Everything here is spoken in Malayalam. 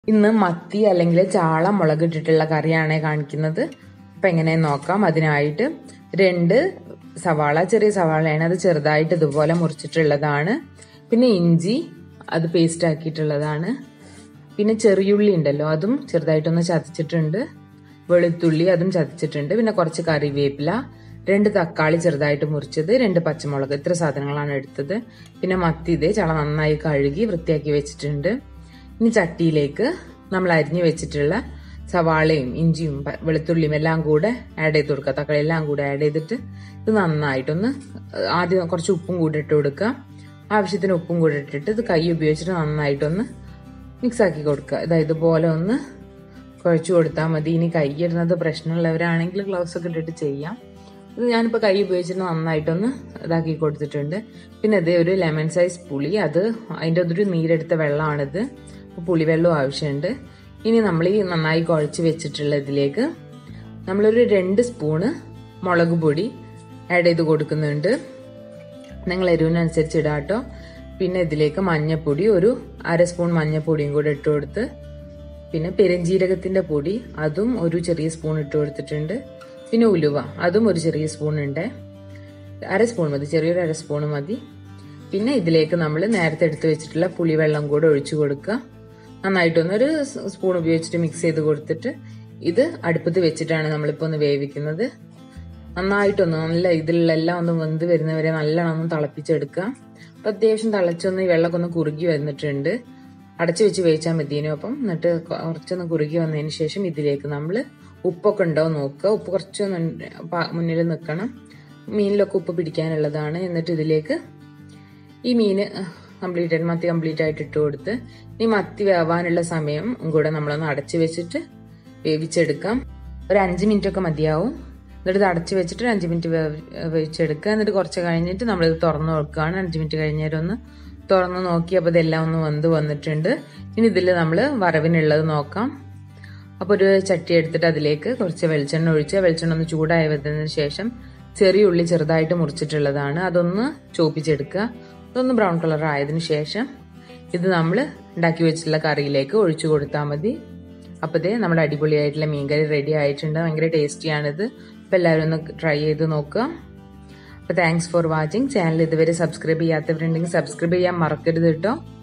ഇന്ന് മത്തി അല്ലെങ്കിൽ ചാള മുളകിട്ടിട്ടുള്ള കറിയാണ് കാണിക്കുന്നത് അപ്പം എങ്ങനെ നോക്കാം അതിനായിട്ട് രണ്ട് സവാള ചെറിയ സവാളയാണ് അത് ചെറുതായിട്ട് ഇതുപോലെ മുറിച്ചിട്ടുള്ളതാണ് പിന്നെ ഇഞ്ചി അത് പേസ്റ്റ് ആക്കിയിട്ടുള്ളതാണ് പിന്നെ ചെറിയുള്ളി ഉണ്ടല്ലോ അതും ചെറുതായിട്ടൊന്ന് ചതച്ചിട്ടുണ്ട് വെളുത്തുള്ളി അതും ചതച്ചിട്ടുണ്ട് പിന്നെ കുറച്ച് കറിവേപ്പില രണ്ട് തക്കാളി ചെറുതായിട്ട് മുറിച്ചത് രണ്ട് പച്ചമുളക് ഇത്ര സാധനങ്ങളാണ് എടുത്തത് പിന്നെ മത്തി ഇത് ചള നന്നായി കഴുകി വൃത്തിയാക്കി വെച്ചിട്ടുണ്ട് ഇനി ചട്ടിയിലേക്ക് നമ്മൾ അരിഞ്ഞു വെച്ചിട്ടുള്ള സവാളയും ഇഞ്ചിയും പ- വെളുത്തുള്ളിയും എല്ലാം കൂടെ ആഡ് ചെയ്ത് കൊടുക്കുക തക്കാളി എല്ലാം കൂടെ ആഡ് ചെയ്തിട്ട് ഇത് നന്നായിട്ടൊന്ന് ആദ്യം കുറച്ച് ഉപ്പും കൂടെ ഇട്ട് കൊടുക്കുക ആവശ്യത്തിന് ഉപ്പും കൂടെ ഇട്ടിട്ട് ഇത് കൈ ഉപയോഗിച്ചിട്ട് നന്നായിട്ടൊന്ന് മിക്സ് ആക്കി കൊടുക്കുക ഇതാ ഇതുപോലെ ഒന്ന് കുഴച്ചു കൊടുത്താൽ മതി ഇനി കൈ ഇടുന്നത് പ്രശ്നമുള്ളവരാണെങ്കിൽ ഗ്ലൗസ് ഒക്കെ ഇട്ടിട്ട് ചെയ്യാം ഇത് ഞാനിപ്പോൾ കൈ ഉപയോഗിച്ചിട്ട് നന്നായിട്ടൊന്ന് ഇതാക്കി കൊടുത്തിട്ടുണ്ട് പിന്നെ ഇത് ഒരു ലെമൺ സൈസ് പുളി അത് അതിൻ്റെ അതൊരു നീരെടുത്ത വെള്ളമാണിത് അപ്പോൾ പുളിവെള്ളവും ആവശ്യമുണ്ട് ഇനി നമ്മൾ ഈ നന്നായി കുഴച്ച് വെച്ചിട്ടുള്ള ഇതിലേക്ക് നമ്മളൊരു രണ്ട് സ്പൂണ് മുളക് പൊടി ആഡ് ചെയ്ത് കൊടുക്കുന്നുണ്ട് നിങ്ങൾ എരിവിനനുസരിച്ച് ഇടാം കേട്ടോ പിന്നെ ഇതിലേക്ക് മഞ്ഞപ്പൊടി ഒരു അര സ്പൂൺ മഞ്ഞപ്പൊടിയും കൂടെ ഇട്ട് കൊടുത്ത് പിന്നെ പെരുംജീരകത്തിന്റെ പൊടി അതും ഒരു ചെറിയ സ്പൂൺ ഇട്ട് കൊടുത്തിട്ടുണ്ട് പിന്നെ ഉലുവ അതും ഒരു ചെറിയ സ്പൂൺ ഉണ്ട് അര സ്പൂൺ മതി ചെറിയൊരു അര സ്പൂൺ മതി പിന്നെ ഇതിലേക്ക് നമ്മൾ നേരത്തെ എടുത്ത് വെച്ചിട്ടുള്ള പുളിവെള്ളം കൂടെ ഒഴിച്ചു കൊടുക്കുക നന്നായിട്ടൊന്ന് ഒരു സ്പൂൺ ഉപയോഗിച്ചിട്ട് മിക്സ് ചെയ്ത് കൊടുത്തിട്ട് ഇത് അടുപ്പത്ത് വെച്ചിട്ടാണ് നമ്മളിപ്പോൾ ഒന്ന് വേവിക്കുന്നത് നന്നായിട്ടൊന്ന് നല്ല ഇതിലുള്ള എല്ലാം ഒന്ന് വെന്ത് വരുന്നവരെ നല്ലോണം ഒന്ന് തിളപ്പിച്ചെടുക്കുക അപ്പൊ അത്യാവശ്യം തിളച്ചൊന്ന് ഈ വെള്ളമൊക്കെ ഒന്ന് കുറുകി വന്നിട്ടുണ്ട് അടച്ചു വെച്ച് വേവിച്ചാൽ മതിയേനു അപ്പം എന്നിട്ട് കുറച്ചൊന്ന് കുറുകി വന്നതിന് ശേഷം ഇതിലേക്ക് നമ്മൾ ഉപ്പൊക്കെ ഉണ്ടോ നോക്കുക ഉപ്പ് കുറച്ചൊന്ന് പ- മുന്നിൽ നിൽക്കണം മീനിലൊക്കെ ഉപ്പ് പിടിക്കാനുള്ളതാണ് എന്നിട്ട് ഇതിലേക്ക് ഈ മീന് കംപ്ലീറ്റ് ആയിട്ട് മത്തി കംപ്ലീറ്റ് ആയിട്ട് ഇട്ട് കൊടുത്ത് ഈ മത്തി വേവാനുള്ള സമയം കൂടെ നമ്മളൊന്ന് അടച്ചു വെച്ചിട്ട് വേവിച്ചെടുക്കാം ഒരു അഞ്ച് മിനിറ്റ് ഒക്കെ മതിയാവും എന്നിട്ട് ഇത് അടച്ചു വെച്ചിട്ട് ഒരു അഞ്ച് മിനിറ്റ് വേവി- വേവിച്ചെടുക്കുക എന്നിട്ട് കുറച്ച് കഴിഞ്ഞിട്ട് നമ്മളിത് തുറന്ന് നോക്കുകയാണ് അഞ്ച് മിനിറ്റ് കഴിഞ്ഞേരം ഒന്ന് തുറന്ന് നോക്കിയപ്പോൾ ഇതെല്ലാം ഒന്ന് വന്ന് വന്നിട്ടുണ്ട് ഇനി ഇതിൽ നമ്മൾ വറവിനുള്ളത് നോക്കാം അപ്പോൾ ഒരു ചട്ടി എടുത്തിട്ട് അതിലേക്ക് കുറച്ച് വെളിച്ചെണ്ണ ഒഴിച്ച് വെളിച്ചെണ്ണ ഒന്ന് ചൂടായി വരുന്നതിന് ശേഷം ചെറിയ ഉള്ളി ചെറുതായിട്ട് മുറിച്ചിട്ടുള്ളതാണ് അതൊന്ന് ചോപ്പിച്ചെടുക്കുക അതൊന്ന് ബ്രൗൺ കളർ ആയതിനു ശേഷം ഇത് നമ്മൾ ഉണ്ടാക്കി വെച്ചിട്ടുള്ള കറിയിലേക്ക് ഒഴിച്ചു കൊടുത്താൽ മതി അപ്പോൾ ഇതേ നമ്മുടെ അടിപൊളിയായിട്ടുള്ള മീൻകറി റെഡി ആയിട്ടുണ്ട് ഭയങ്കര ടേസ്റ്റിയാണിത് അപ്പോൾ എല്ലാവരും ഒന്ന് ട്രൈ ചെയ്ത് നോക്കുക അപ്പോൾ താങ്ക്സ് ഫോർ വാച്ചിങ് ചാനൽ ഇതുവരെ സബ്സ്ക്രൈബ് ചെയ്യാത്തവരുണ്ടെങ്കിൽ സബ്സ്ക്രൈബ് ചെയ്യാൻ മറക്കരുത് കേട്ടോ